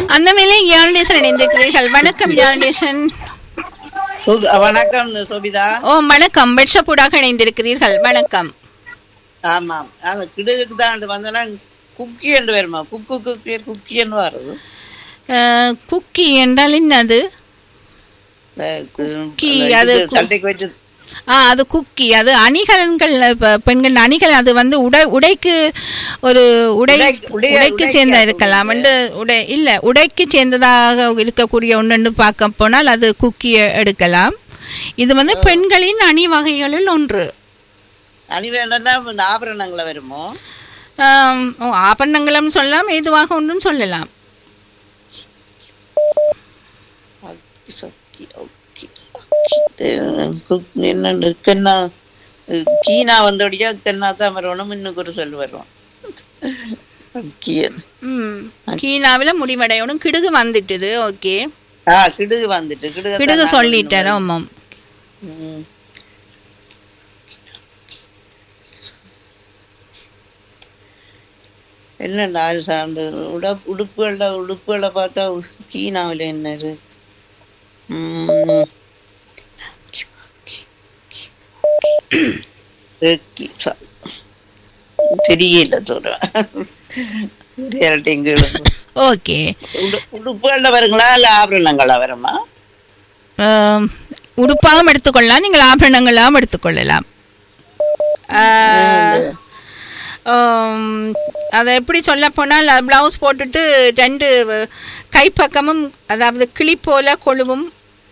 அந்த மேலே யாழ்டேசன் இணைந்திருக்கிறீர்கள் வணக்கம் யாழ்டேசன் சு- வணக்கம் சுபிதா ஓ வணக்கம் வெட்சப்பூடாக இணைந்திருக்கிறீர்கள் வணக்கம் ஆமாம் அந்த கிடுகுக்கு தான் வந்தனா குக்கி என்று வருமா குக்கு குக்கி குக்கி என்று வருது அஹ், குக்கி என்றால் என்னது இந்த கு- குக்கி, அந்த அது இது கு- சண்டைக்கு வச்சு ஆ அது குக்கி அது அணிகலன்கள் இப்ப பெண்கள் அணிகள் அது வந்து உடை உடைக்கு ஒரு உடை உடை- உடைய- உடைக்கு உடைக்கு சேர்ந்த அது இருக்கலாம் வந்து உடை இல்ல உடைக்கு சேர்ந்ததாக இருக்கக்கூடிய ஒன்று பார்க்க போனால் அது குக்கி எடுக்கலாம் இது வந்து பெண்களின் அணி வகைகளில் ஒன்று அணி வேண்டாம்னா இந்த ஆபரணங்களை வருமோ ஆம், ஓ, ஆபரணங்களும் சொல்லலாம் எதுவாக ஒன்றும் சொல்லலாம் அக்கி, சொக்கி, ஒக்கி, ஒக்கி. இது குக்- என்னண்டு கென்னா இது கீனா வந்தோடியா கென்னா தான் வரணும் இன்னும் ஒரு சொல் வரும் அக்கியன். ம் கீனாவில் முடிவடையணும் கிடுகு வந்துட்டுது ஓகே ஆ கிடுகு வந்துட்டு கிடுகு கிடுகு சொல்லிட்டார் ஆமாம் ம். என்ன நாலு சாண்டு உட உடுப்புகள உடுப்புகளை பார்த்தா கீனாவில் என்ன இருக்கு ம். கி- ச- தெரியல சொல்றேன் ஓகே உடுப்புகள்ல வருங்களா இல்ல ஆபரணங்களா வருமா ஆம், உடுப்பாகவும் எடுத்துக்கொள்ளலாம் நீங்கள் ஆபரணங்களாகவும் எடுத்துக்கொள்ளலாம் ஆ, ஆம், அதை எப்படி சொல்ல போனால் ப்ளவுஸ் போட்டுட்டு ரெண்டு கைப்பக்கமும் அதாவது கிளி போல கொழுவும்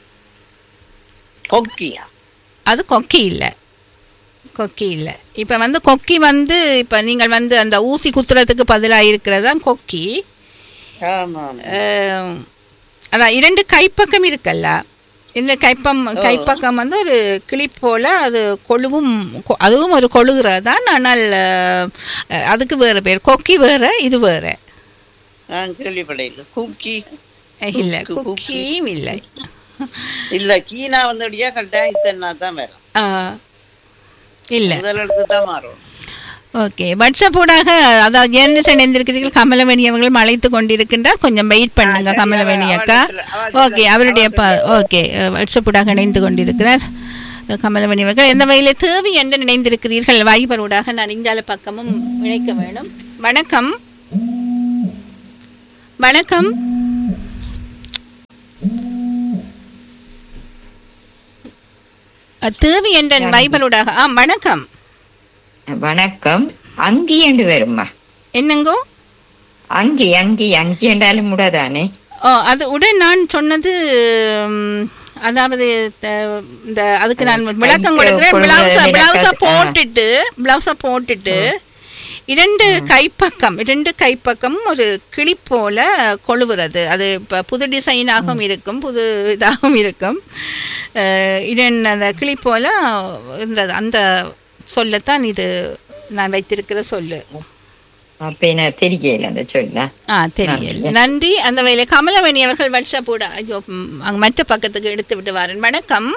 கொக்கியா அது கொக்கி இல்லை கொக்கி இல்லை இப்போ வந்து கொக்கி வந்து இப்போ நீங்கள் வந்து அந்த ஊசி குத்துறதுக்கு பதிலாக இருக்கிறது தான் கொக்கி ஆமா ஆமா. ஆம், அதான் இரண்டு கைப்பக்கம் இருக்குல்ல இந்த கைப்பம் கைப்பக்கம் வந்து ஒரு கிளி போல அது கொழுவும் கொ- அதுவும் ஒரு கொழுகிறது தான் ஆனால் அஹ், அதுக்கு வேறு பேர் கொக்கி வேறு இது வேறு நான் கேள்விப்படையில குக்கி இல்லை குக்கி. குக்கியும் இல்லை இல்ல கீனா வந்தோடியா கரெக்டாக இத்தனை தான் வரும் ஆ, இல்லை முதல் எழுத்து தான் மாறும் ஓகே வாட்ஸ்அப்போடாக அதாவது என்ன இணைந்திருக்கிறீர்கள் கமலவேணி அவர்களும் அழைத்து கொண்டிருக்கின்றார் கொஞ்சம் வெயிட் பண்ணுங்க சரி, கமலவேணி அவ- அக்கா அவ சொல்ல- ஓகே அவருடைய ப- ஓகே வாட்ஸ்அப்போடாக இணைந்து கொண்டிருக்கிறார் கமலவேணி அவர்கள் எந்த வகையில தேவை என்று நினைந்திருக்கிறீர்கள் வாய்பரோடாக நான் இங்கால பக்கமும் இணைக்க வேணும் வணக்கம் வணக்கம் அஹ், தேவி என்ற வைபரோடாக ஆ வணக்கம் வணக்கம் அங்கி என்று வருமா என்னங்கோ அங்கி அங்கி அங்கி என்றாலும் முடதானே ஓ அது உடன் நான் சொன்னது ம், அதாவது த- இந்த அதுக்கு நான் விளக்கம் கொடுக்குறேன் கொள்வது பிளவுஸை விளக்க- பிளவுஸை ஆ. போட்டுட்டு பிளவுஸை போட்டுட்டு இரண்டு கைப்பக்கம் இரண்டு கைப்பக்கம் ஒரு கிளி போல கொழுவுறது அது இப்போ புது டிசைனாகவும் இருக்கும் புது இதாகவும் இருக்கும் அஹ், இதன் அந்த கிளி போல இருந்தது அந்த சொல்லத்தான் இது நான் வைத்திருக்கிற சொல்லு அப்ப என்ன தெரியல அந்த சொல்ல ஆ தெரியல நன்றி அந்த வேலை கமலவேணி அவர்கள் வாட்ஸ்அப்போட ஐயோ ம், அங்க மற்ற பக்கத்துக்கு எடுத்து விட்டு வரேன் வணக்கம்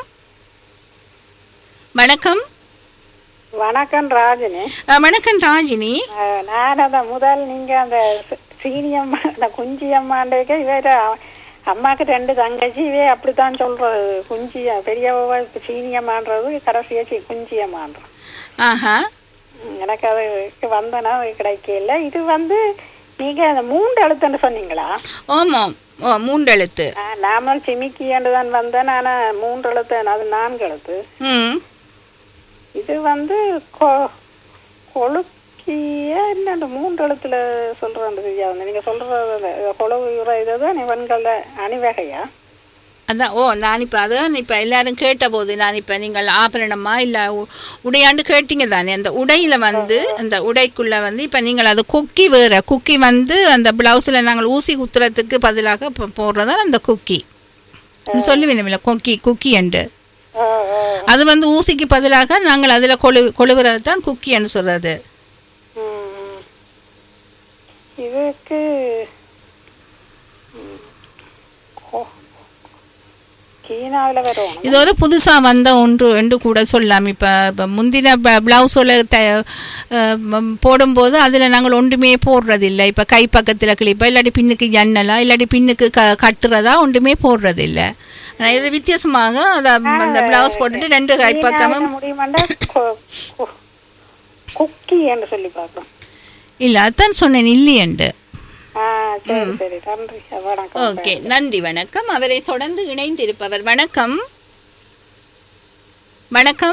வணக்கம் வணக்கம் ராஜினி ஆ, வணக்கம் ராஜினி அஹ் நான் அந்த முதல் நீங்க அந்த சி- சீனியம்மா அந்த குஞ்சியம்மாண்டேக்க இவர அம்மாக்கு ரெண்டு தங்கச்சி இவே அப்படித்தான் சொல்றது குஞ்சிய பெரியவ இப்ப சீனியம்மான்றது கடைசியா சி குஞ்சியம்மான்றது ஆஹா ம், எனக்கு அது வந்தனா அது கிடைக்கல இது வந்து நீங்க அந்த மூன்று எழுத்துன்னு சொன்னீங்களா ஓமாம் ஓ மூண்டெழுத்து அஹ் நாமல் சிமிக்கியாண்டு தான் வந்தேன் ஆனா மூன்று எழுத்து அது நான்கு எழுத்து ம் இது வந்து கொ- கொழுக்கிய என்ன மூன்று எழுத்துல சொல்றது தெரியாது நீங்க சொல்றது கொழுவுற இதுதான் இவன்கள அணிவகையா அதான் ஓ நான் இப்போ அதான் இப்போ எல்லாரும் கேட்டபோது நான் இப்போ நீங்கள் ஆபரணமா இல்லை உடையாண்டு கேட்டீங்க தானே அந்த உடையில் வந்து அந்த உடைக்குள்ளே வந்து இப்போ நீங்கள் அது குக்கி வேறு குக்கி வந்து அந்த ப்ளவுஸில் நாங்கள் ஊசி குத்துறதுக்கு பதிலாக இப்போ போடுறதான் அந்த குக்கி சொல்லுவேன் இல்லை கொக்கி குக்கி என்று அஹ் அஹ் அது வந்து ஊசிக்கு பதிலாக நாங்கள் அதில் கொழு கொழுவுறது தான் குக்கின்னு சொல்கிறது உம். இதுக்கு ம், கொ- கீழ சீனாவில் வரும் இது ஒரு புதுசா வந்த ஒன்று என்று கூட சொல்லலாம் இப்ப இப்ப முந்தின பிளவுஸோட போடும்போது அதுல நாங்கள் ஒன்றுமே போடுறதில்லை இப்ப கை பக்கத்துல கிளிப்பா இல்லாட்டி பின்னுக்கு எண்ணலா இல்லாட்டி பின்னுக்கு க கட்டுறதா ஒன்றுமே போடுறதில்லை ஆனா இது வித்தியாசமாக அத அந்த பிளவுஸ் போட்டுட்டு ரெண்டு கை பக்கமும் முடியுமாண்டா குக்கி என்று சொல்லி பார்ப்போம் இல்ல அதான் சொன்னேன் இல்லையண்டு ஆ சரி சரி நன்றி வணக்கம் ஓகே நன்றி வணக்கம் அவரை தொடர்ந்து இணைந்திருப்பவர் வணக்கம் வணக்கம்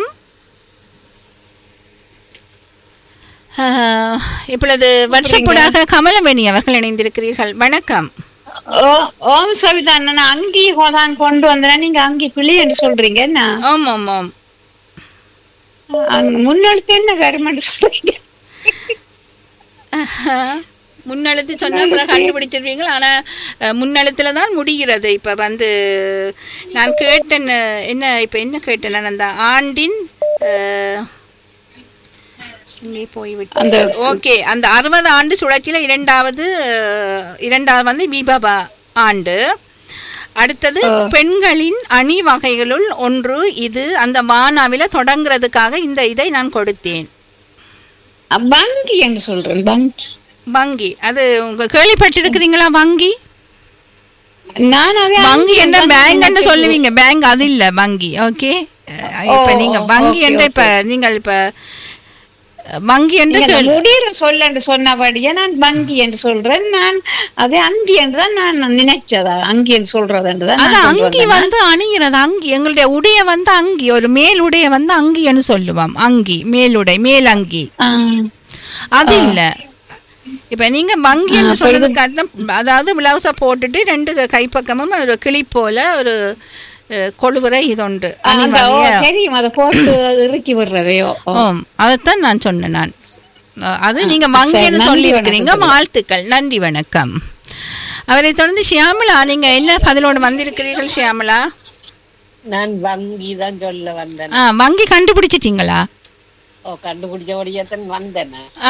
ஆஹ், இப்பொழுது வருஷப்படாக கமலமணி அவர்கள் இணைந்திருக்கிறீர்கள் வணக்கம் ஓ- ஓம் சவிதா நான் அங்கி தான் கொண்டு வந்தேன் நீங்க அங்கி பிள்ளை என்று சொல்றீங்க என்ன ஆம் ஆம் ஆம் அங்க முன்னெழுத்து என்ன வருமென்று சொல்றீங்க ஆஹ், முன்னெழுத்து சொன்ன அப்புறம் கண்டுபிடிச்சிருவீங்க ஆனா அஹ், முன்னெழுத்துல தான் முடிகிறது இப்ப வந்து நான் கேட்டேன் அஹ், என்ன இப்ப என்ன கேட்டேன் நான் அந்த ஆண்டின் அஹ், இங்கே போய்விட்டு அந்த ஓகே அந்த அறுபது ஆண்டு சுழற்சியில இரண்டாவது அஹ், இரண்டாவது வந்து விபபா ஆண்டு அடுத்தது பெண்களின் அணி வகைகளுள் ஒன்று இது அந்த மானாவில தொடங்குறதுக்காக இந்த இதை நான் கொடுத்தேன் அ, வங்கி என்று சொல்றேன் வங்கி வங்கி அது உங்க கேள்விப்பட்டிருக்கிறீங்களா வங்கி நான் அதே வங்கி அங்கி என்ற என்று பேங்க் என்று நினைக்கிறேன். சொல்லுவீங்க பேங்க் அது இல்ல வங்கி ஓகே இப்ப ஓ, நீங்க ஓ, வங்கி okay, என்ற இப்ப நீங்கள் இப்ப வங்கி என்று நீங்க கேள்- முடிகிற சொல் என்று சொன்னபடியே நான் வங்கி என்று சொல்றேன் நான் அதே அங்கி என்று தான் நான் நினைச்சதா அங்கி என்று சொல்றது என்று தான் அது நான் கொண்டு அங்கி வந்தேன். வந்து அணிகிறது அங்கி எங்களுடைய உடைய வந்து அங்கி ஒரு மேல் உடைய வந்து அங்கின்னு சொல்லுவோம் அங்கி மேலுடை மேலங்கி ஆ. அது இல்ல இப்ப நீங்க வங்கின்னு சொல்றதுக்கு அர்த்தம் அதாவது பிளவுஸ போட்டுட்டு ரெண்டு க- கைப்பக்கமும் ஒரு கிளி போல ஒரு அஹ், கொழுவுரை இது உண்டு அந்த ஓ, அணிவகையா. தெரியும் அதை போட்டு இறுக்கி விடுறதையோ ஓ. ஆம் அதைத்தான் நான் சொன்னேன் நான் அஹ், அது நீங்க சரி, வங்கின்னு நன்றி சொல்லி இருக்கிறீங்க வணக்கம். வாழ்த்துக்கள் நன்றி வணக்கம் அவரை தொடர்ந்து ஷியாமலா நீங்க என்ன பதிலோடு வந்திருக்கிறீர்கள் ஷியாமலா நான் வங்கி தான் சொல்ல வந்தேன் ஆ வங்கி கண்டுபிடிச்சிட்டீங்களா ஓ கண்டுபிடிச்சபடியத்தான் வந்தேன் ஆ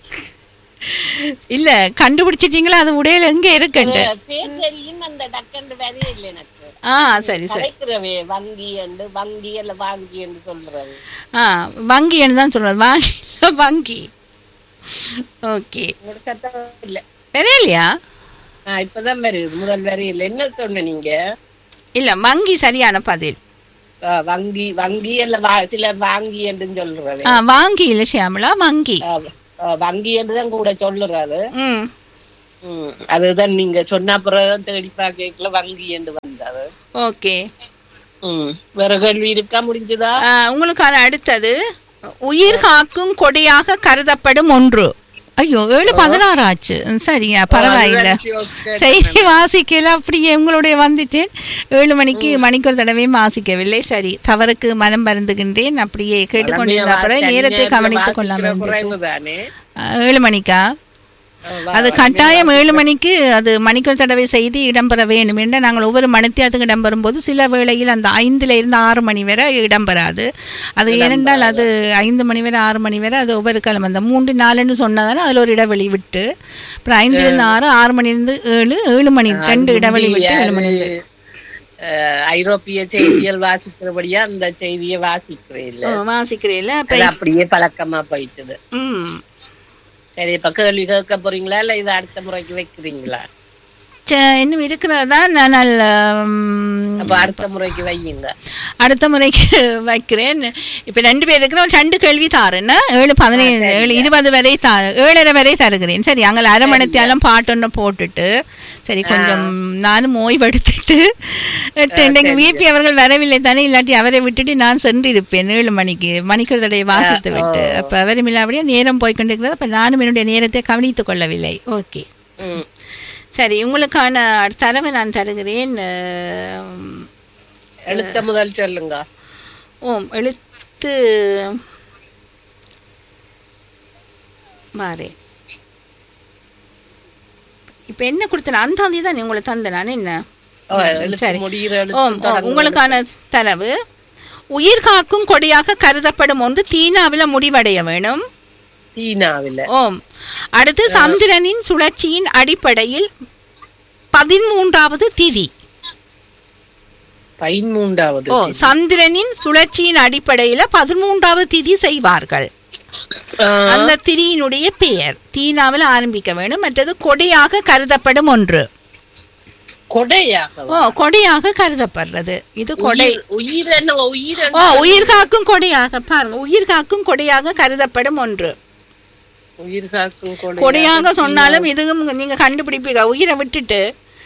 இல்ல கண்டுபிடிச்சிட்டீங்களா அது உடையில எங்க இருக்கட்டு பேச்சரியும் அந்த டக்கண்டு வரையே இல்லை எனக்கு ஆ சரி சரி கலைக்கிறவே வங்கி என்று வங்கி அல்ல வாங்கி என்று சொல்றது ஆ வங்கின்னு தான் சொல்றது வாங்கி வங்கி ஓகே உங்களோட சத்தம் இல்ல வேற இல்லையா ஆ இப்பதான் வருது முதல் வரி இல்ல என்ன சொன்ன நீங்க இல்ல வங்கி சரியான பதில் ஆ, வங்கி வங்கி அல்ல வா- சிலர் வாங்கி என்று சொல்றது ஆ வாங்கி இல்ல ஷியாமலா வங்கி ஆ, ஆ, வங்கி என்று தான் கூட சொல்லுறது ம் ம், அதுதான் நீங்க சொன்ன அப்புறம் தேடி பார்க்கல வங்கி என்று வந்தது ஓகே ம் வேற கேள்வி இருக்கா முடிஞ்சதா ஆ, உங்களுக்கான அடுத்தது உயிர் காக்கும் கொடியாக கருதப்படும் ஒன்று ஐயோ ஏழு பதினாறு ஆச்சு ம், சரியா பரவாயில்ல செய்தி வாசிக்கல அப்படியே உங்களுடைய வந்துட்டேன் ஏழு மணிக்கு மணிக்கு ஒரு தடவையும் வாசிக்கவில்லை சரி தவறுக்கு மனம் வருந்துகின்றேன் அப்படியே கேட்டுக்கொண்டிருந்த அப்புறம் நேரத்தை கவனித்துக் கொள்ளாமல் இருந்துட்டு. தானே ஆ, ஏழு மணிக்கா அது கட்டாயம் ஏழு மணிக்கு அது மணிக்கு ஒரு தடவை செய்தி இடம்பெற வேண்டும் என்று நாங்கள் ஒவ்வொரு மணித்தியாரத்துக்கு இடம்பெறும் போது சில வேளையில் அந்த ஐந்துல இருந்து ஆறு மணி வரை இடம்பெறாது அது ஏனென்றால் அது ஐந்து மணி வரை ஆறு மணி வரை அது ஒவ்வொரு காலம் அந்த மூன்று நாலுன்னு சொன்னதானே அதில் ஒரு இடைவெளி விட்டு அப்புறம் ஐந்துல இருந்து ஆறு ஆறு மணிலிருந்து ஏழு ஏழு மணி ரெண்டு இடைவெளி விட்டு ஏழு மணி இருந்து. அஹ், ஐரோப்பிய செய்திகள் வாசிக்கிறபடியா அந்த செய்தியை வாசிக்கிறேன் இல்ல ஓ, வாசிக்கிறீல்ல அப்ப அது அப்படியே பழக்கமா போயிட்டுது ம் சரி இப்ப கேள்வி கேட்க போறீங்களா இல்ல இதை அடுத்த முறைக்கு வைக்கிறீங்களா ச- இன்னும் இருக்கிறதா நான் ம், அப்ப அடுத்த முறைக்கு வையுங்க அடுத்த முறைக்கு வைக்கிறேன் இப்ப ரெண்டு பேர் இருக்கிற ஒரு ரெண்டு கேள்வி தாருன்னா ஏழு பதினைந்து ஏழு இருபது வரை தா ஏழரை வரை தருகிறேன் சரி அங்கே அரை மணித்தியாலும் பாட்டொன்று போட்டுட்டு சரி கொஞ்சம் நானும் ஓய்வெடுத்துட்டு எங்க விபி அவர்கள் வரவில்லை தானே இல்லாட்டி அவரை விட்டுட்டு நான் சென்றிருப்பேன் ஏழு மணிக்கு மணிக்கு தடவை வாசித்து விட்டு அப்ப அவரும் இல்லாமடியே நேரம் போய்க்கொண்டிருக்கிறது அப்ப நானும் என்னுடைய நேரத்தை கவனித்துக் கொள்ளவில்லை ஓகே ம். சரி உங்களுக்கான தரவை நான் தருகிறேன் அஹ், எழுத்த முதல் சொல்லுங்க ஓம் எழுத்து மாறே இப்ப என்ன கொடுத்தேன் அந்த தான் உங்களை தந்தேன் நான் என்ன ஓ, எழுத்து சரி. முடிகிற ஓம் எழுத்து ஓம் தொடங்குற உங்களுக்கான தரவு உயிர் காக்கும் கொடியாக கருதப்படும் ஒன்று தீனாவில முடிவடைய வேணும் சீனாவில ஓம் அடுத்து சந்திரனின் சுழற்சியின் அடிப்படையில் பதிமூன்றாவது திதி பதிமூன்றாவது ஓ சந்திரனின் சுழற்சியின் அடிப்படையில பதிமூன்றாவது திதி செய்வார்கள் ஆ, அந்த திதியினுடைய பெயர் தீனாவில் ஆரம்பிக்க வேண்டும் மற்றது கொடையாக கருதப்படும் ஒன்று கொடையாக ஓ கொடையாக கருதப்படுறது இது கொடை உயிர் உயிர் என்ன உயிர் ஓ உயிர் காக்கும் கொடையாக பாருங்க உயிர் காக்கும் கொடையாக கருதப்படும் ஒன்று உயிர் காக்கும் கொடை கொடையாக சொன்னாலும் இதுவும் நீங்க கண்டுபிடிப்பீங்க உயிரை விட்டுட்டு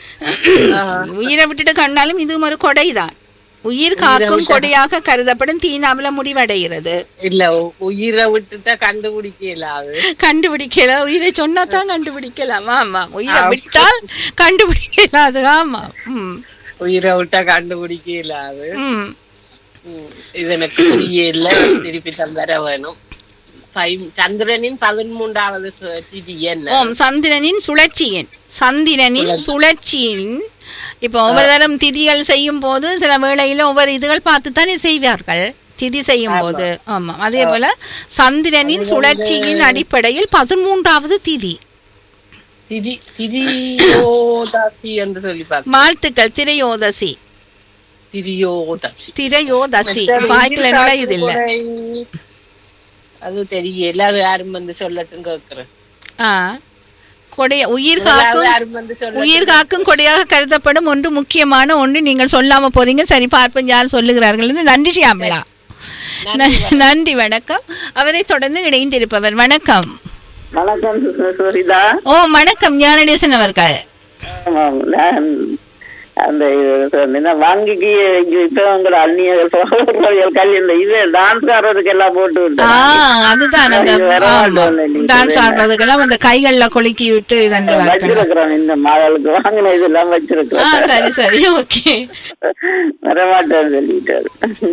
உயிரை விட்டுட்டு கண்டாலும் இதுவும் ஒரு கொடைதான் உயிர் காக்கும் கொடையாக கருதப்படும் தீனாவில முடிவடைகிறது இல்ல உ- உயிரை விட்டுட்டா கண்டுபிடிக்கல அது கண்டுபிடிக்கல உயிரை சொன்னாதான் கண்டுபிடிக்கலாம் ஆமா உயிரை விட்டால் கண்டுபிடிக்கலாது ஆமா ம் உயிரை விட்டா கண்டுபிடிக்கல அது ம் ம், இது எனக்கு புரியல திருப்பி தந்தர வேணும் பை- சந்திரனின் பதிமூன்றாவது சு- திதி என்ன ஓம் சந்திரனின் சுழற்சியின் சந்திரனின் சுழற்சியின் இப்போ ஒவ்வொரு தரம் திதிகள் செய்யும் போது சில வேளையில ஒவ்வொரு இதுகள் பார்த்து தானே செய்வார்கள் திதி செய்யும் போது ஆமா அதே போல சந்திரனின் சுழற்சியின் அடிப்படையில் பதிமூன்றாவது திதி திதி திரியோதாசி என்று சொல்லி பார்க்க வாழ்த்துக்கள் திரையோதசி திரியோதாசி திரையோதசி மற்ற வாய்க்குல உயிர் நுழையுது இல்ல காக்கும் கொடை, அது தெரியல அது யாரும் வந்து சொல்லட்டும் கேக்குறேன் ஆ கொடை உயிர் முதலாவது காக்கும் யாரும் வந்து சொல்ல உயிர் காக்கும் கொடையாக கருதப்படும் ஒன்று முக்கியமான ஒன்று நீங்கள் சொல்லாம போறீங்க சரி பார்ப்போம் யார் சொல்லுகிறார்கள் என்று நன்றி ஷியாமலா ந- நன்றி வணக்கம் அவரை தொடர்ந்து இணைந்திருப்பவர் வணக்கம் வணக்கம் சுரிதா ஓ வணக்கம் ஞானடேசன் அவர்கள் ஆமாம், நான் அந்த என்ன வாங்கிக்கு இப்ப உங்களை அந்நிய சகோதரர்கள் கல்வி இந்த இது டான்ஸ் ஆடுறதுக்கு எல்லாம் போட்டு ஆ விட்டேன் அதுதான் அந்த இது வர ஆமா மாட்டோம்ல நீ டான்ஸ் சொல்லுங்க. ஆடுறதுக்கெல்லாம் அந்த கைகள்ல கொலுக்கி விட்டு இதண்டுவார்கள் வச்சிருக்கிறோம் இந்த மகளுக்கு வாங்கின இதெல்லாம் ஆ வச்சிருக்கிறோம் சரி சரி ஓகே வரமாட்டேன்னு சொல்லிட்டாரு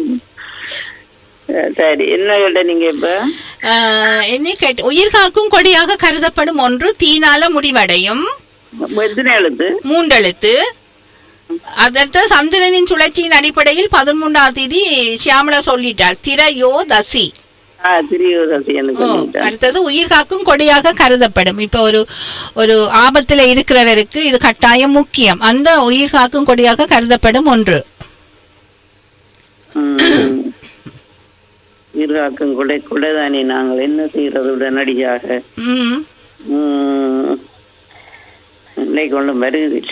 சரி என்ன கேட்ட நீங்க இப்ப என்ன கேட்டு உயிர் காக்கும் கொடியாக கருதப்படும் ஒன்று தீனால முடிவடையும் எத்தனை எழுத்து மூன்றெழுத்து அதற்கு சந்திரனின் சுழற்சியின் அடிப்படையில் பதிமூன்றாம் தேதி சியாமலா சொல்லிட்டார் திரையோ தசி ஆ திரியோதசி எனக்கு ஓ, சொல்லிட்டேன் அடுத்தது உயிர் காக்கும் கொடியாக கருதப்படும் இப்ப ஒரு ஒரு ஆபத்துல இருக்கிறவருக்கு இது கட்டாயம் முக்கியம் அந்த உயிர் காக்கும் கொடியாக கருதப்படும் ஒன்று ம். உயிர்காக்கும் கொடை கொடைதானே நாங்கள் என்ன செய்யறது உடனடியாக ம் ம். இன்னைக்கு ஒன்றும் வருகுது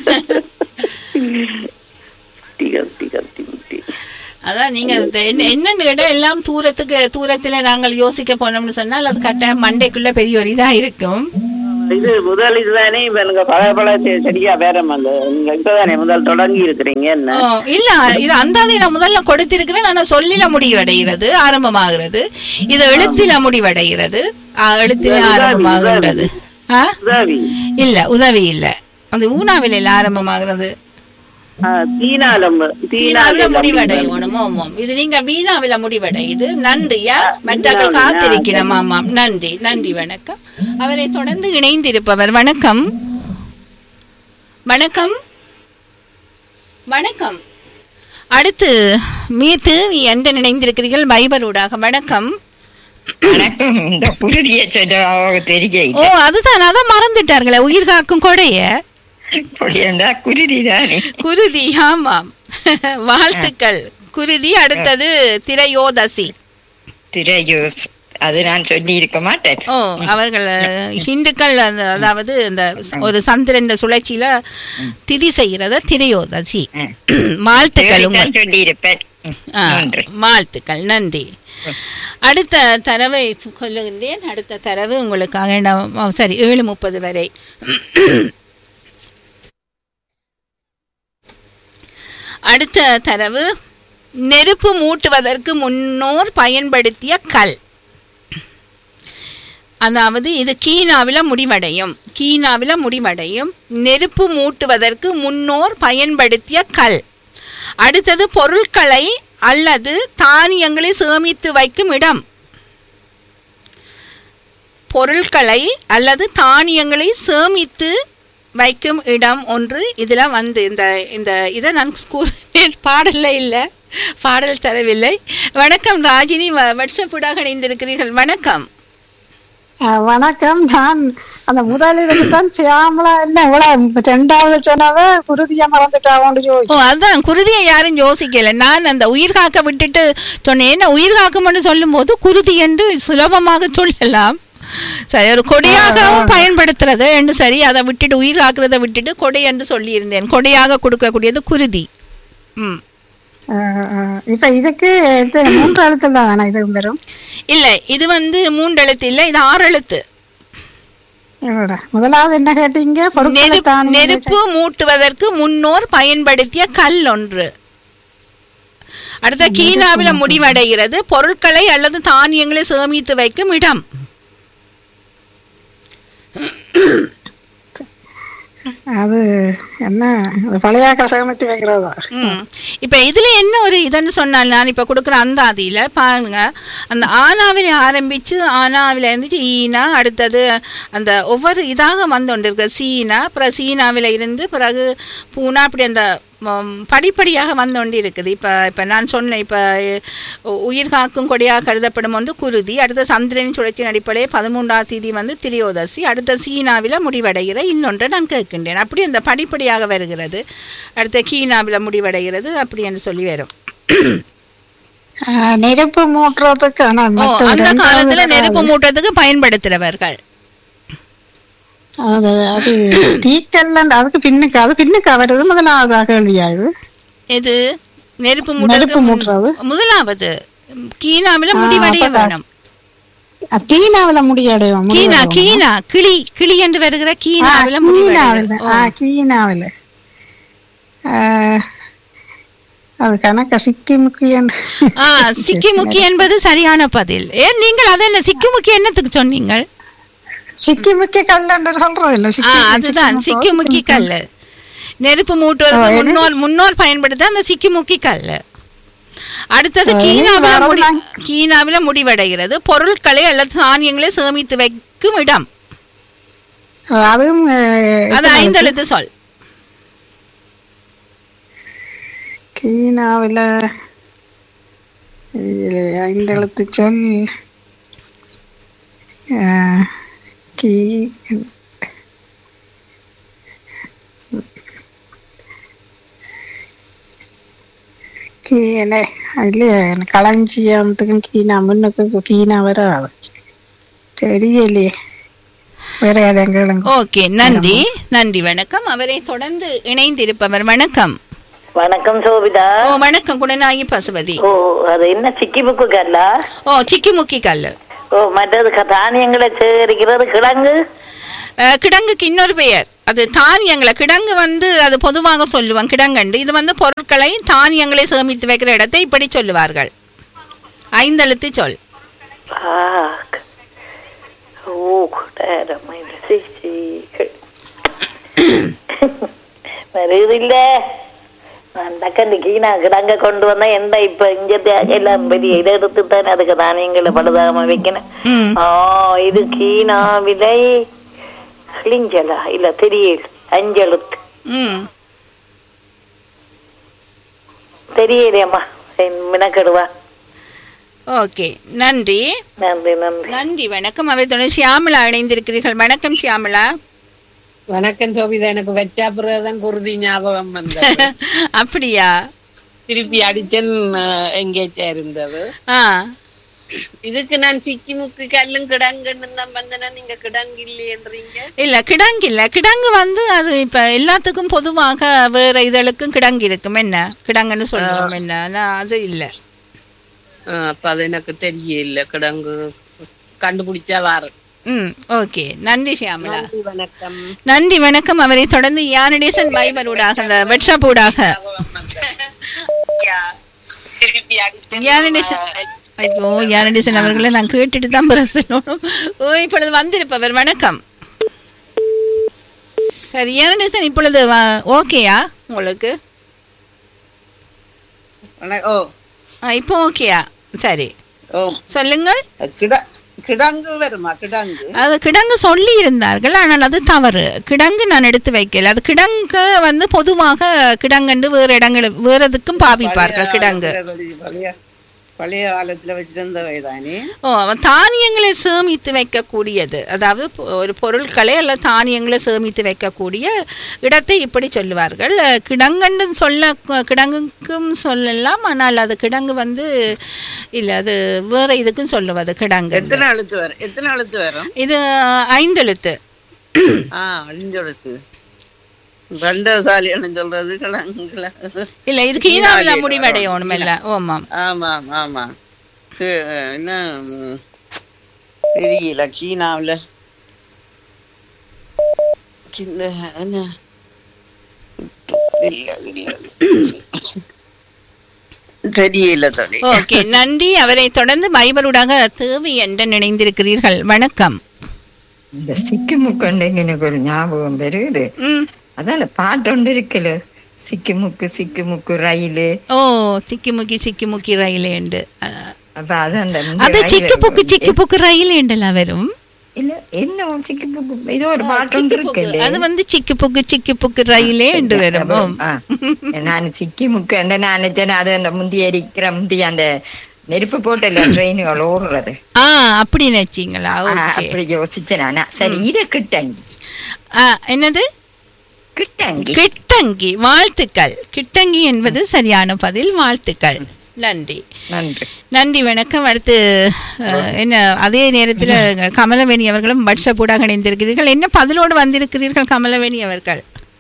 கத்தி கத்தி கத்தி கத்தி அதான் நீங்க இந்த என்ன- என்னன்னு கேட்டா எல்லாம் தூரத்துக்கு தூரத்துல நாங்கள் யோசிக்க போனோம்னு சொன்னால் அது கட்டாயம் மண்டைக்குள்ள பெரிய ஒரு இதா இருக்கும் இது முதல் இதுதானே இப்ப எனக்கு பல பல செ- சரியா வேற அல்ல நீங்க இப்பதானே முதல் தொடங்கி இருக்கிறீங்க என்ன ஓ, இல்ல இது அந்தாதி நான் முதல்ல கொடுத்திருக்கிறேன் ஆனா சொல்லில முடிவடைகிறது ஆரம்பமாகிறது இது எழுத்தில முடிவடைகிறது ஆ, எழுத்தில உதவி, ஆரம்பமாகின்றது ஆ? உதவி இல்ல உதவி இல்ல அது ஊனாவில் இல்ல ஆரம்பமாகிறது ஆ, தீனாலம் தீனாவில தீனாலம் முடிவடையணும் ஆமாம் இது நீங்க வீணாவில முடிவடையுது நன்றியா மற்றவர்கள் காத்திருக்கிறோம் ஆமாம் நன்றி நன்றி வணக்கம் அவரை தொடர்ந்து இணைந்திருப்பவர் வணக்கம் வணக்கம் வணக்கம் அடுத்து மீத்து எந்த இணைந்திருக்கிறீர்கள் பைபரூடாக வணக்கம் வணக்கம் இந்த புழுதிய சொல்ல தெரிய ஓ அதுதான் அதான் மறந்துட்டார்களே உயிர் காக்கும் கொடைய புளியண்டா குருதி தானே குருதி ஆமாம் வாழ்த்துக்கள் குருதி அடுத்தது திரையோதசி திரையூஸ் அது நான் சொல்லி இருக்க மாட்டேன் ஓ அவர்கள் அஹ், ஹிந்துக்கள் அந்த அதாவது இந்த ஒரு சந்திரன் சுழற்சியில திதி செய்கிறத திரையோதசி ம். வாழ்த்துக்கள் உங்கள் சொல்லி இருப்பேன் ஆ, நன்றி வாழ்த்துக்கள் நன்றி அடுத்த தரவை சொல்லுகின்றேன் அடுத்த தரவு உங்களுக்காக நான் ஓ, சரி ஏழு முப்பது வரை அடுத்த தரவு நெருப்பு மூட்டுவதற்கு முன்னோர் பயன்படுத்திய கல் அதாவது இது கீனாவில முடிவடையும் கீனாவில முடிவடையும் நெருப்பு மூட்டுவதற்கு முன்னோர் பயன்படுத்திய கல் அடுத்தது பொருட்களை அல்லது தானியங்களை சேமித்து வைக்கும் இடம் பொருட்களை அல்லது தானியங்களை சேமித்து வைக்கும் இடம் ஒன்று இதில் வந்து இந்த இந்த இதை நான் கூறினேன் பாடல்ல இல்லை பாடல் தரவில்லை வணக்கம் ராஜினி வ- வாட்ஸ்அப் ஊடாக இணைந்திருக்கிறீர்கள் வணக்கம் அஹ், வணக்கம் நான் அந்த முதலில் தான் சியாமலா என்ன இவ்வளவு ரெண்டாவது சொன்னவ குருதிய மறந்துட்டாவோன்னு ஓ யோசிச்சு அதான் குருதியை யாரும் யோசிக்கல நான் அந்த உயிர் காக்க விட்டுட்டு சொன்னேன் என்ன உயிர் காக்கும்னு சொல்லும்போது குருதி என்று சுலபமாக சொல்லலாம் சரி ஒரு கொடியாகவும் பயன்படுத்துறது என்று சரி அதை விட்டுட்டு உயிர் காக்கிறத விட்டுட்டு கொடை என்று சொல்லியிருந்தேன் கொடையாக கொடுக்கக்கூடியது குருதி ம் அஹ், அஹ், இப்ப இதுக்கு இது மூன்று எழுத்துல தானே இது வரும் இல்லை இது வந்து மூன்று எழுத்து இல்லை இது ஆறு எழுத்து இவ்வளவுடா. முதலாவது என்ன கேட்டீங்க பொருட்களை நெருப்பு தானே நெருப்பு மூட்டுவதற்கு முன்னோர் பயன்படுத்திய கல் ஒன்று அடுத்த கீனாவில முடிவடைகிறது பொருட்களை அல்லது தானியங்களை சேமித்து வைக்கும் இடம் அது என்ன அது பழையாக்க சேமித்து வைக்கிறதா ம். இப்ப இதுல என்ன ஒரு இதுன்னு சொன்னால் நான் இப்ப கொடுக்குற அந்த அதில பாருங்க அந்த ஆனாவில ஆரம்பிச்சு ஆனாவில இருந்து ஈனா அடுத்தது அந்த ஒவ்வொரு இதாக வந்து கொண்டு இருக்கு சீனா அப்புறம் சீனாவில இருந்து பிறகு பூனா அப்படி அந்த ம், படிப்படியாக வந்து கொண்டு இருக்குது இப்ப இப்ப நான் சொன்னேன் இப்ப உ- உயிர் காக்கும் கொடியாக கருதப்படும் ஒன்று குருதி அடுத்த சந்திரனின் சுழற்சியின் அடிப்படையில் பதிமூன்றாம் தேதி வந்து திரியோதசி அடுத்த சீனாவில முடிவடைகிற இன்னொன்றை நான் கேட்கின்றேன் அப்படி அந்த படிப்படியாக வருகிறது அடுத்த கீனாவில முடிவடைகிறது அப்படி என்று சொல்லி வரும் அஹ், நெருப்பு மூட்டுறதுக்கு ஆனா ஓ, மற்ற அந்த ரெண்டாவது காலத்துல வராது. நெருப்பு மூட்டத்துக்கு பயன்படுத்துறவர்கள் அது அது தீக்கல்ல அதுக்கு பின்னுக்கு அது பின்னுக்கு வருது முதலாவது கேள்வியா இது இது நெருப்பு நெருப்பு மூட்டத்துக்கு மூட்டுறது முன்- முதலாவது கீனாவில ஆ, முடிவடைய அப்ப வேணும் அஹ், கீனாவில முடியடையும் கீனா கீனா கிளி கிளி என்று வருகிற கீனாவில முடிவடைகிறது கீனாவில ஆ கீனாவில அஹ், அது கணக்க சிக்கி முக்கியம் ஆ சிக்கிமுக்கி என்பது சரியான பதில் ஏன் நீங்கள் அதை என்ன சிக்கிமுக்கி என்னத்துக்கு சொன்னீங்க சிக்கி முக்கிய கல்லன்று சொல்றது இல்ல ஆ சிக்கி அதுதான் சிக்கிமுக்கி கல் நெருப்பு மூட்டுவதற்கு முன்னோர் முன்னோர் பயன்படுத்த அந்த சிக்கிமுக்கி கல் அடுத்தது கீனாவில முடி கீனாவில முடிவடைகிறது பொருட்களை அல்லது தானியங்களை சேமித்து வைக்கும் இடம் அஹ், அதுவும் அஹ், அது ஐந்தெழுத்து சொல் கீனாவில இது ஐந்து எழுத்து சொல் அஹ், கீ கீ என்ன இல்லையே எனக்கு களஞ்சியத்துக்கும் கீனா முன்னுக்கு கீனா வராது தெரியலையே வேற யாரும் கேளுங்க ஓகே நன்றி நன்றி வணக்கம் அவரை தொடர்ந்து இணைந்திருப்பவர் வணக்கம் வணக்கம் சோபிதா ஓ வணக்கம் குணநாயகி பசுபதி ஓ அது என்ன சிக்கி புக்கு கல்லா ஓ சிக்கிமுக்கி கல் ஓ மற்றது க- தானியங்களை சேகரிக்கிறது கிழங்கு அஹ், கிடங்குக்கு இன்னொரு பெயர் அது தானியங்களை கிடங்கு வந்து அது பொதுவாக சொல்லுவாங்க கிடங்கண்டு இது வந்து பொருட்களை தானியங்களை சேமித்து வைக்கிற இடத்தை இப்படி சொல்லுவார்கள் ஐந்தெழுத்து சொல் ஆ, க- ஓ நேரம் சி, சி. வருது இல்ல அந்த கண்டு கீனா கிடங்க கொண்டு வந்தா எந்த இப்ப இங்க எல்லாம் பெரிய இதை எடுத்து தானே அதுக்கு தானியங்களை பழுதாம வைக்கணும் ம் ஆ இது கீனா விலை கிளிஞ்சலா இல்ல தெரியல அஞ்செழுத்து ம் தெரியலையம்மா மினக்கெடுவா ஓகே நன்றி நன்றி நன்றி நன்றி வணக்கம் அவை தொடர்ந்து ஷியாமலா இணைந்திருக்கிறீர்கள் வணக்கம் ஷியாமலா வணக்கம் சோபிதா எனக்கு வச்சா பிறகுதான் குருதி ஞாபகம் வந்தது அப்படியா திருப்பி அடிச்சன் எங்கேச்சா இருந்தது ஆ இதுக்கு நான் சிக்கி முக்கு கல்லும் கிடங்குன்னு தான் வந்தேன்னா நீங்க கிடங்கு இல்லையன்றீங்க இல்ல கிடங்கு இல்ல கிடங்கு வந்து அது இப்ப எல்லாத்துக்கும் பொதுவாக வேற இதழுக்கும் கிடங்கு இருக்கும் என்ன கிடங்குன்னு சொல்றோம் என்ன நான் அது இல்ல ஆ, அப்ப அது எனக்கு தெரியல கிடங்கு கண்டுபிடிச்சா வாரேன் ம் ஓகே நன்றி ஷியாமலா நன்றி, வணக்கம் நன்றி வணக்கம் அவரை தொடர்ந்து யானடேசன் வைபர் ஊடாக அந்த வெட்ஷாப் ஊடாக திருப்பி அடிச்சன் யானடேசன் ஐயோ யானடேசன் அவர்களை நான் கேட்டுட்டு தான் பிறகு சொல்லணும் ஓ இப்பொழுது வந்திருப்பவர் வணக்கம் சரி யானடேசன் இப்பொழுது வ- ஓகேயா உங்களுக்கு வண- ஓ ஆ, இப்போ ஓகேயா சரி ஓ சொல்லுங்கள் கிட கிடங்கு வருமா கிடங்கு அது கிடங்கு சொல்லி இருந்தார்கள் ஆனால் அது தவறு கிடங்கு நான் எடுத்து வைக்கல அது கிடங்கு வந்து பொதுவாக கிடங்கண்டு வேறு இடங்கள் வேறு எதுக்கும் பாவிப்பார்கள் கிடங்கு பழைய பழைய காலத்துல வச்சிருந்தவை தானே ஓ அவன் தானியங்களை சேமித்து வைக்கக்கூடியது அதாவது பொ- ஒரு பொருட்களை அல்ல தானியங்களை சேமித்து வைக்கக்கூடிய இடத்தை இப்படி சொல்லுவார்கள் அஹ், கிடங்குன்னு சொல்ல கிடங்குக்கும் சொல்லலாம் ஆனால் அது கிடங்கு வந்து இல்லை அது வேற இதுக்கும் சொல்லுவது கிடங்கு எத்தனை எழுத்து வரும் எத்தனை எழுத்து வரும் இது ஐந்தெழுத்து ஆ அஞ்சு எழுத்து பண்டசாலின்னு சொல்றது கிழங்குல இல்லை இது கீழாவில் முடிவடையணும் இல்ல ஓமாம் ஆமாம் ஆமாம் கு- என்ன ம், தெரியல சீனாவில் இந்த என்ன இல்ல, இல்ல. தெரியல தோழி ஓகே நன்றி அவரை தொடர்ந்து பைபருடாக தேவி என்று நினைந்திருக்கிறீர்கள் வணக்கம் இந்த சிக்கு முக்கொண்டு எனக்கு ஒரு ஞாபகம் வருது ம் அதால பாட்டு ஒன்று இருக்குல்ல சிக்கு முக்கு சிக்கு முக்கு ரயிலு ஓ சிக்கி முக்கி சிக்கி முக்கி ரயில் என்று அஹ், அப்ப அது அந்த அது சிக்கு புக்கு சிக்கு புக்கு ரயில் என்றெல்லாம் வரும் இல்ல என்ன ஒரு சிக்கு புக்கு இது ஒரு பாட்டு ஒன்று சிக்கு புக்கு. இருக்குல்ல அது வந்து சிக்கு புக்கு சிக்கு புக்கு ரயிலே என்று வரும் ஓம். ஆ. நான் சிக்கி முக்கண்ட நான் நினைச்சேன் அது அந்த முந்தி எரிக்கிற முந்தி அந்த நெருப்பு போட்டல ட்ரெயின்கள் ஓடுறது ஆ அப்படி நினைச்சீங்களா ஆ, ஓகே அப்படி யோசிச்சேன் நானா சரி இது கிட்டங்கி ஆ, என்னது கிட்டங்கி கிட்டங்கி வாழ்த்துக்கள் கிட்டங்கி என்பது சரியான பதில் வாழ்த்துக்கள் நன்றி நன்றி நன்றி வணக்கம் அடுத்து அஹ், என்ன அதே நேரத்தில் கமலவேணி அவர்களும் வாட்ஸ்அப் ஊடாக இணைந்திருக்கிறீர்கள் என்ன பதிலோடு வந்திருக்கிறீர்கள் கமலவேணி அவர்கள்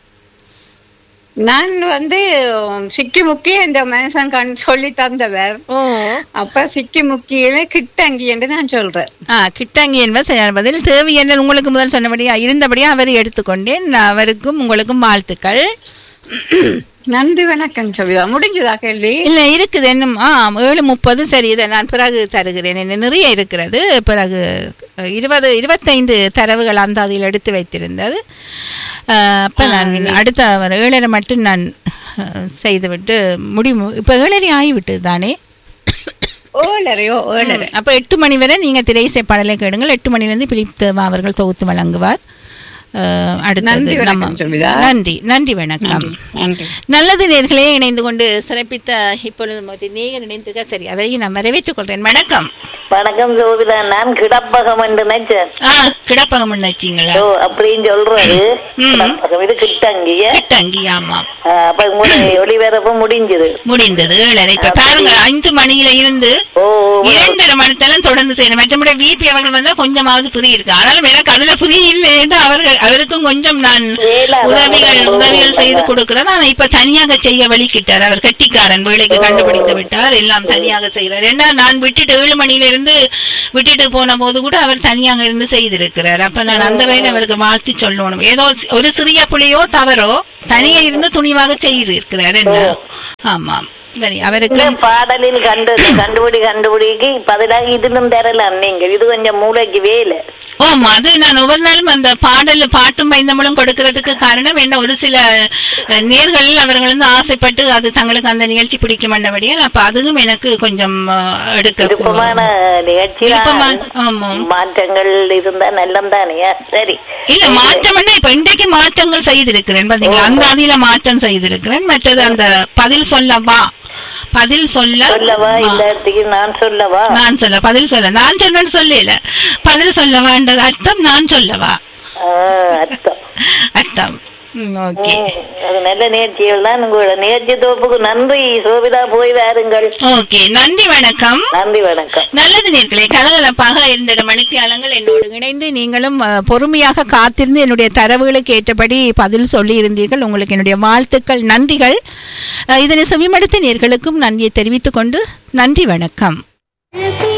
நான் வந்து சிக்கி முக்கி இந்த மனுஷன் கண் சொல்லி தந்தவர் ஓ அப்ப சிக்கி முக்கியில கிட்டங்கி என்று நான் சொல்றேன் ஆ கிட்டங்கி என்பது சரியான பதில் தேவி என்ன உங்களுக்கு முதல் சொன்னபடியா இருந்தபடியா அவர் எடுத்துக்கொண்டேன் அவருக்கும் உங்களுக்கும் வாழ்த்துக்கள் நன்றி வணக்கம் சவிதா முடிஞ்சதா கேள்வி இல்ல இருக்குது இன்னும் ஆ ஏழு முப்பது சரி இதை நான் பிறகு தருகிறேன் இன்னும் நிறைய இருக்கிறது பிறகு அஹ், இருபது இருபத்தைந்து தரவுகள் அந்த அதில் எடுத்து வைத்திருந்தது அஹ், அப்ப நான் அடுத்த ஒரு ஏழரை மட்டும் நான் அஹ், செய்துவிட்டு முடிவு இப்ப ஏழரை ஆகிவிட்டது தானே ஏழரையோ ஏழரை அப்ப எட்டு மணி வரை நீங்க திரைசை பாடலை கேளுங்கள் எட்டு மணிலேருந்து பிலிப் தேவா அவர்கள் தொகுத்து வழங்குவார் அஹ், அடுத்தது நன்றி வணக்கம் நம்ம- சவிதா. நன்றி நன்றி வணக்கம் நன்றி நல்லது நேர்களே இணைந்து கொண்டு சிறப்பித்த இப்பொழுது மோதி நேயர் இணைந்திருக்க சரி அவரையும் நான் வரவேற்றுக் கொள்றேன் வணக்கம் வணக்கம் ஜோதிடா நான் கிடப்பகம் என்று நினைச்சேன் ஆ கிடப்பகம் நினைச்சீங்களா ஓ அப்படின்னு சொல்றது ம். கிடப்பகம் இது கிட்டங்கிய கிட்டங்கி ஆமாம் ஆ, அப்ப உங்களுடைய ஒளிபரப்பு முடிஞ்சது முடிந்தது ஏழரை இப்ப பாருங்க அஞ்சு மணியில இருந்து ஓ இரண்டரை மணித்தெல்லாம் தொடர்ந்து செய்யணும் மற்றபடி விபி அவர்கள் வந்தா கொஞ்சமாவது புரி இருக்கு ஆனாலும் எனக்கு அதுல புரி இல்லைன்னு அவர்கள் அவருக்கும் கொஞ்சம் நான் வேலை உதவிகள் அவர்கள் உதவிகள் செய்து கொடுக்கிறேன் ஆனா இப்ப தனியாக செய்ய வழிக்கிட்டார் அவர் கட்டிக்காரன் வேலைக்கு கண்டுபிடித்து விட்டார் எல்லாம் தனியாக செய்கிறார் ஏன்னா நான் விட்டுட்டு ஏழு மணியில இருந்து விட்டுட்டு போன போது கூட அவர் தனியாக இருந்து செய்திருக்கிறார் அப்ப நான் அந்த வகையில் அவருக்கு வாழ்த்து சொல்லணும் ஏதோ ஒரு சிறிய புள்ளியோ தவறோ தனியே இருந்து துணிவாக செய்திருக்கிறார் என்ன ஆமாம் சரி அவருக்கு இந்த பாடலில் கண்டு கண்டுபிடி கண்டுபிடிக்கு பதிலாக இதிலும் தரலாம் நீங்கள் இது கொஞ்சம் மூளைக்கு வேலை ஆமா அது நான் ஒவ்வொரு நாளும் அந்த பாடல் பாட்டும் பைந்தமிழும் கொடுக்கறதுக்கு காரணம் என்ன ஒரு சில அஹ், நேர்கள் அவர்கள் வந்து ஆசைப்பட்டு அது தங்களுக்கு அந்த நிகழ்ச்சி பிடிக்கும் என்றபடியால் அப்ப அதுவும் எனக்கு கொஞ்சம் அஹ், எடுக்க விருப்பமான நிகழ்ச்சி விருப்பமான- ஆமா. மாற்றங்கள் இருந்தா நல்லம் தானே சரி இல்ல மாற்றம் என்ன இப்ப இன்றைக்கு மாற்றங்கள் செய்திருக்கிறேன் பாத்தீங்களா அந்த அதில மாற்றம் செய்திருக்கிறேன் மற்றது அந்த பதில் சொல்லவா பதில் சொல்ல சொல்லவா இந்த இடத்துக்கு நான் சொல்லவா நான் சொல்ல பதில் சொல்ல நான் சொன்னேன்னு சொல்லல பதில் சொல்லவான்றது அர்த்தம் நான் சொல்லவா ஆ, அர்த்தம் அர்த்தம் ஓகே ம், அது நல்ல நிகழ்ச்சிகள் தான் உங்களோட நிகழ்ச்சி தோப்புக்கு நன்றி சோபிதா போய் வாருங்கள் ஓகே நன்றி வணக்கம் நன்றி வணக்கம் நல்லது நேர்களே கலகலப்பாக இருந்த மணித்தியாலங்கள் என்னோடு இணைந்து நீங்களும் அஹ், பொறுமையாக காத்திருந்து என்னுடைய தரவுகளுக்கு ஏற்றபடி பதில் சொல்லி இருந்தீர்கள் உங்களுக்கு என்னுடைய வாழ்த்துக்கள் நன்றிகள் அஹ், இதனை செவிமடுத்த நேர்களுக்கும் நன்றியை தெரிவித்துக் கொண்டு நன்றி வணக்கம்